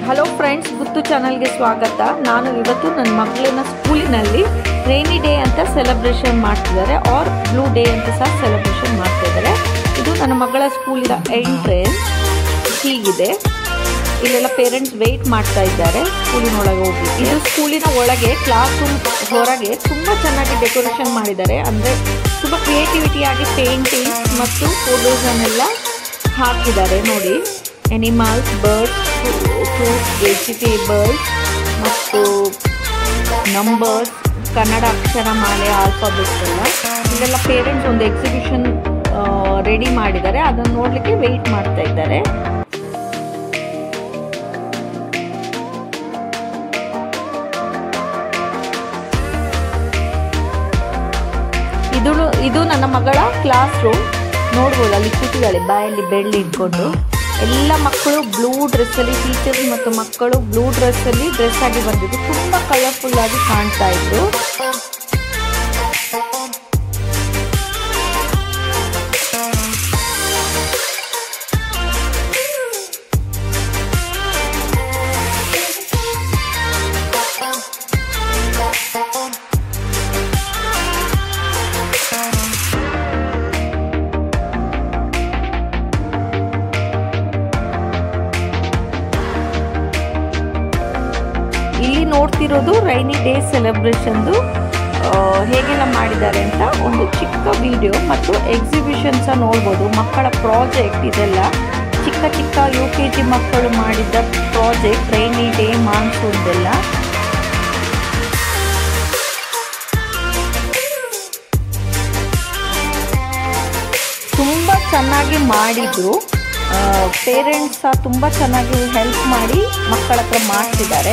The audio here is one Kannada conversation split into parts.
ಹಲೋ ಫ್ರೆಂಡ್ಸ್ ಗುತ್ತು ಚಾನಲ್ಗೆ ಸ್ವಾಗತ ನಾನು ಇವತ್ತು ನನ್ನ ಮಗಳಿನ ಸ್ಕೂಲಿನಲ್ಲಿ ರೈನಿ ಡೇ ಅಂತ ಸೆಲೆಬ್ರೇಷನ್ ಮಾಡ್ತಿದ್ದಾರೆ ಆರ್ ಬ್ಲೂ ಡೇ ಅಂತ ಸಹ ಸೆಲೆಬ್ರೇಷನ್ ಮಾಡ್ತಾ ಇದ್ದಾರೆ ಇದು ನನ್ನ ಮಗಳ ಸ್ಕೂಲಿನ ಎಂಟ್ರೆನ್ಸ್ ಹೀಗಿದೆ ಇಲ್ಲೆಲ್ಲ ಪೇರೆಂಟ್ಸ್ ವೆಯ್ಟ್ ಮಾಡ್ತಾ ಇದ್ದಾರೆ ಸ್ಕೂಲಿನೊಳಗೆ ಹೋಗಿ ಇದು ಸ್ಕೂಲಿನ ಒಳಗೆ ಕ್ಲಾಸ್ ರೂಮ್ ಹೊರಗೆ ತುಂಬ ಚೆನ್ನಾಗಿ ಡೆಕೋರೇಷನ್ ಮಾಡಿದ್ದಾರೆ ಅಂದರೆ ತುಂಬ ಕ್ರಿಯೇಟಿವಿಟಿಯಾಗಿ ಪೇಂಟಿಂಗ್ ಮತ್ತು ಫೋಟೋಸನ್ನೆಲ್ಲ ಹಾಕಿದ್ದಾರೆ ನೋಡಿ ಎನಿಮಲ್ಸ್ ಬರ್ಡ್ಸ್ ಫ್ರೂಟ್ಸ್ ವೆಜಿಟೇಬಲ್ಸ್ ಮತ್ತು ನಂಬರ್ಸ್ ಕನ್ನಡ ಅಕ್ಷರಮಾಲೆ ಆಲ್ಫಾಬೆಟ್ಸ್ ಎಲ್ಲ ಇದೆಲ್ಲ ಪೇರೆಂಟ್ಸ್ ಒಂದು ಎಕ್ಸಿಬಿಷನ್ ರೆಡಿ ಮಾಡಿದ್ದಾರೆ ಅದನ್ನು ನೋಡಲಿಕ್ಕೆ ವೆಯ್ಟ್ ಮಾಡ್ತಾ ಇದ್ದಾರೆ ಇದು ಇದು ನನ್ನ ಮಗಳ ಕ್ಲಾಸ್ ರೂಮ್ ನೋಡ್ಬೋದು ಅಲ್ಲಿ ಕೂತಿದ್ದಾಳೆ ಬಾಯಲ್ಲಿ ಬೆಳ್ಳಿ ಇಟ್ಕೊಂಡು ಎಲ್ಲ ಮಕ್ಕಳು ಬ್ಲೂ ಡ್ರೆಸ್ಸಲ್ಲಿ ಟೀಚರ್ಸ್ ಮತ್ತು ಮಕ್ಕಳು ಬ್ಲೂ ಡ್ರೆಸ್ಸಲ್ಲಿ ಡ್ರೆಸ್ ಆಗಿ ಬಂದಿದ್ದು ತುಂಬ ಕಲರ್ಫುಲ್ ಆಗಿ ಕಾಣ್ತಾ ಇತ್ತು ಇಲ್ಲಿ ನೋಡ್ತಿರೋದು ರೈನಿ ಡೇ ಸೆಲೆಬ್ರೇಷನ್ದು ಹೇಗೆಲ್ಲ ಮಾಡಿದ್ದಾರೆ ಅಂತ ಒಂದು ಚಿಕ್ಕ ವಿಡಿಯೋ ಮತ್ತು ಎಕ್ಸಿಬಿಷನ್ ಸಹ ನೋಡ್ಬೋದು ಮಕ್ಕಳ ಪ್ರಾಜೆಕ್ಟ್ ಇದೆಲ್ಲ ಚಿಕ್ಕ ಚಿಕ್ಕ ಯು ಕೆ ಜಿ ಮಕ್ಕಳು ಮಾಡಿದ್ದ ಪ್ರಾಜೆಕ್ಟ್ ರೈನಿ ಡೇ ಮಾನ್ಸೂನ್ದೆಲ್ಲ ತುಂಬ ಚೆನ್ನಾಗಿ ಮಾಡಿದ್ರು ಪೇರೆಂಟ್ಸ್ ಸಹ ತುಂಬ ಚೆನ್ನಾಗಿ ಹೆಲ್ಪ್ ಮಾಡಿ ಮಕ್ಕಳ ಹತ್ರ ಮಾಡ್ತಿದ್ದಾರೆ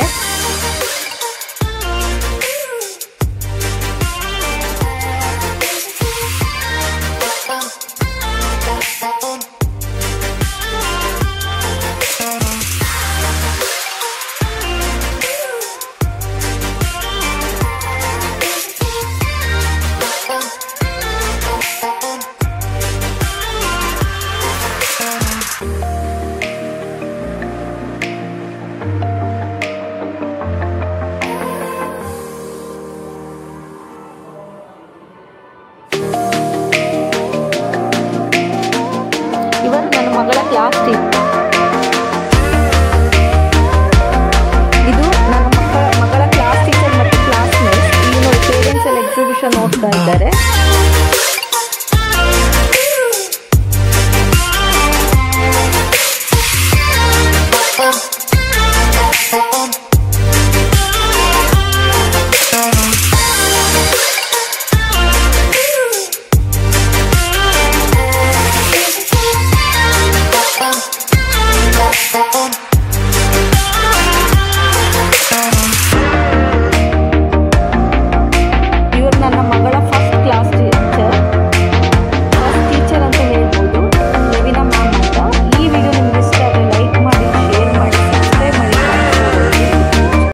ಇವರು ನನ್ನ ಮಗಳ ಕ್ಲಾಸ್ ಟೀಮ್ ಇದು ನನ್ನ ಮಕ್ಕಳ ಮಗಳ ಕ್ಲಾಸ್ ಟೀಚರ್ ಮತ್ತು ಕ್ಲಾಸ್ ಮೇಟ್ಸ್ ಇಲ್ಲಿ ನೋಡಿ ಪೇರೆಂಟ್ಸ್ ಎಲ್ಲ ಎಕ್ಸಿಬಿಷನ್ ನೋಡ್ತಾ ಇದ್ದಾರೆ